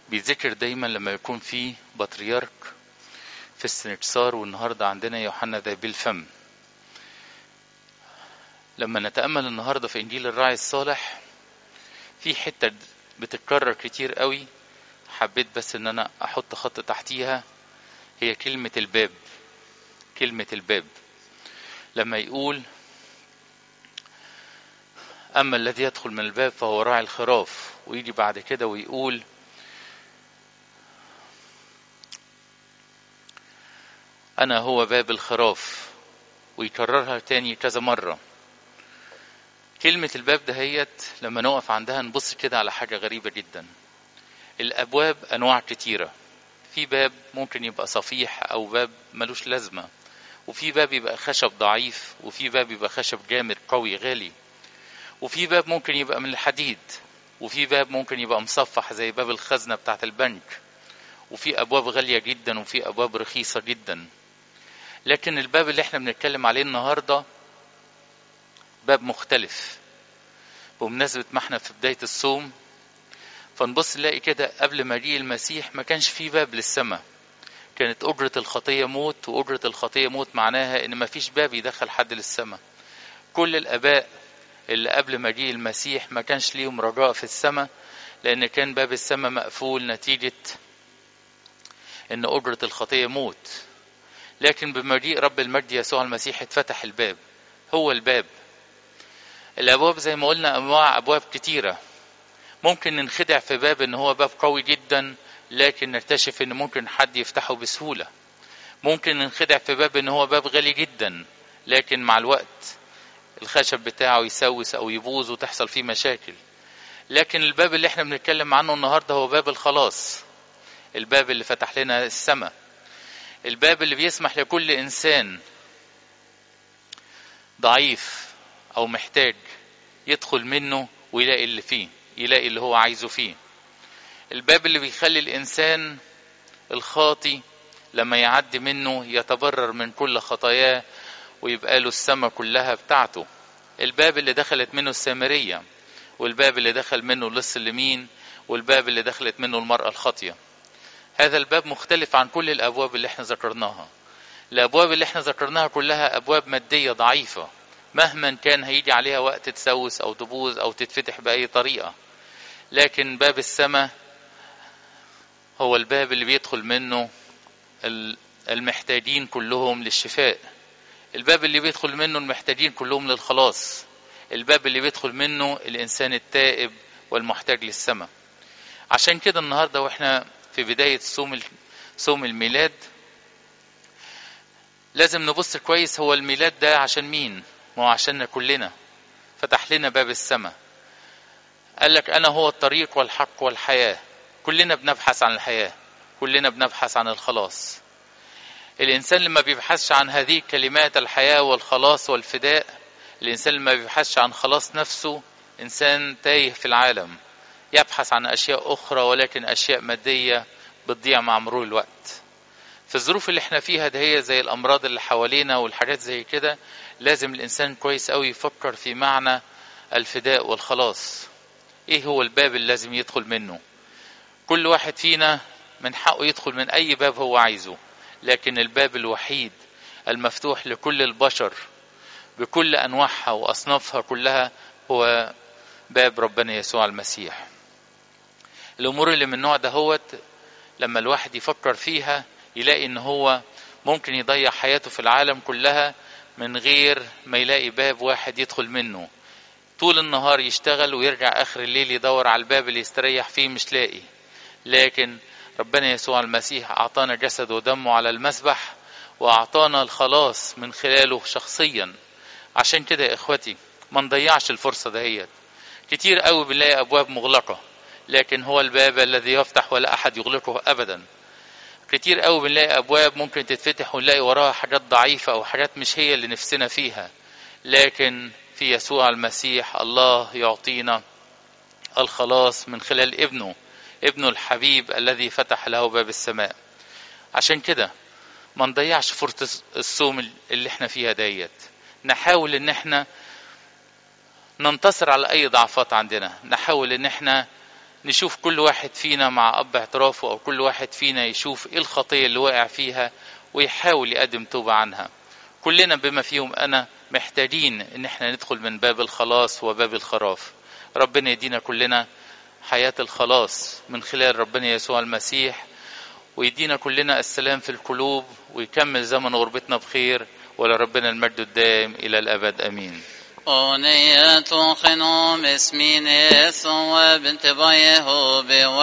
بيتذكر دايما لما يكون في بطريرك في السنكسار والنهاردة عندنا يوحنا ذا الفم لما نتأمل النهاردة في إنجيل الراعي الصالح في حتة بتتكرر كتير قوي حبيت بس ان انا احط خط تحتيها هي كلمة الباب كلمة الباب لما يقول أما الذي يدخل من الباب فهو راعي الخراف ويجي بعد كده ويقول أنا هو باب الخراف ويكررها تاني كذا مرة كلمة الباب دهيت لما نقف عندها نبص كده على حاجة غريبة جدا الأبواب أنواع كتيرة في باب ممكن يبقى صفيح أو باب ملوش لازمة وفي باب يبقى خشب ضعيف وفي باب يبقى خشب جامد قوي غالي وفي باب ممكن يبقى من الحديد وفي باب ممكن يبقى مصفح زي باب الخزنة بتاعت البنك وفي أبواب غالية جدا وفي أبواب رخيصة جدا لكن الباب اللي احنا بنتكلم عليه النهاردة باب مختلف بمناسبة ما احنا في بداية الصوم فنبص نلاقي كده قبل مجيء المسيح ما كانش في باب للسماء كانت أجرة الخطية موت وأجرة الخطية موت معناها إن ما فيش باب يدخل حد للسماء كل الآباء اللي قبل مجيء المسيح ما كانش ليهم رجاء في السماء لأن كان باب السماء مقفول نتيجة إن أجرة الخطية موت لكن بمجيء رب المجد يسوع المسيح اتفتح الباب هو الباب الأبواب زي ما قلنا أنواع أبواب كتيرة ممكن ننخدع في باب إن هو باب قوي جدا لكن نكتشف إن ممكن حد يفتحه بسهولة ممكن ننخدع في باب إن هو باب غالي جدا لكن مع الوقت الخشب بتاعه يسوس أو يبوظ وتحصل فيه مشاكل لكن الباب اللي احنا بنتكلم عنه النهاردة هو باب الخلاص الباب اللي فتح لنا السماء الباب اللي بيسمح لكل إنسان ضعيف أو محتاج يدخل منه ويلاقي اللي فيه يلاقي اللي هو عايزه فيه الباب اللي بيخلي الإنسان الخاطي لما يعدي منه يتبرر من كل خطاياه ويبقى له السماء كلها بتاعته الباب اللي دخلت منه السامرية والباب اللي دخل منه اللص اليمين والباب اللي دخلت منه المرأة الخاطية هذا الباب مختلف عن كل الأبواب اللي احنا ذكرناها الأبواب اللي احنا ذكرناها كلها أبواب مادية ضعيفة مهما كان هيجي عليها وقت تسوس أو تبوظ أو تتفتح بأي طريقة لكن باب السماء هو الباب اللي بيدخل منه المحتاجين كلهم للشفاء الباب اللي بيدخل منه المحتاجين كلهم للخلاص الباب اللي بيدخل منه الإنسان التائب والمحتاج للسماء عشان كده النهاردة وإحنا في بداية صوم صوم الميلاد لازم نبص كويس هو الميلاد ده عشان مين ما هو عشاننا كلنا فتح لنا باب السماء قال لك أنا هو الطريق والحق والحياة كلنا بنبحث عن الحياة كلنا بنبحث عن الخلاص الإنسان لما بيبحثش عن هذه الكلمات الحياة والخلاص والفداء الإنسان لما بيبحثش عن خلاص نفسه إنسان تايه في العالم يبحث عن أشياء أخرى ولكن أشياء مادية بتضيع مع مرور الوقت في الظروف اللي احنا فيها ده هي زي الأمراض اللي حوالينا والحاجات زي كده لازم الإنسان كويس قوي يفكر في معنى الفداء والخلاص ايه هو الباب اللي لازم يدخل منه كل واحد فينا من حقه يدخل من أي باب هو عايزه لكن الباب الوحيد المفتوح لكل البشر بكل أنواعها وأصنافها كلها هو باب ربنا يسوع المسيح الأمور اللي من النوع ده هوت لما الواحد يفكر فيها يلاقي إن هو ممكن يضيع حياته في العالم كلها من غير ما يلاقي باب واحد يدخل منه طول النهار يشتغل ويرجع آخر الليل يدور على الباب اللي يستريح فيه مش لاقي لكن ربنا يسوع المسيح أعطانا جسد ودمه على المسبح وأعطانا الخلاص من خلاله شخصيا عشان كده يا إخوتي ما نضيعش الفرصة دهيت كتير قوي بنلاقي أبواب مغلقة لكن هو الباب الذي يفتح ولا أحد يغلقه أبدا كتير قوي بنلاقي أبواب ممكن تتفتح ونلاقي وراها حاجات ضعيفة أو حاجات مش هي اللي نفسنا فيها لكن في يسوع المسيح الله يعطينا الخلاص من خلال ابنه ابنه الحبيب الذي فتح له باب السماء عشان كده ما نضيعش فرصة الصوم اللي احنا فيها ديت نحاول ان احنا ننتصر على اي ضعفات عندنا نحاول ان احنا نشوف كل واحد فينا مع اب اعترافه او كل واحد فينا يشوف ايه الخطيه اللي واقع فيها ويحاول يقدم توبه عنها كلنا بما فيهم انا محتاجين ان احنا ندخل من باب الخلاص وباب الخراف ربنا يدينا كلنا حياه الخلاص من خلال ربنا يسوع المسيح ويدينا كلنا السلام في القلوب ويكمل زمن غربتنا بخير ولربنا المجد الدائم الى الابد امين أغنية خنوم اسمين وبنت بايه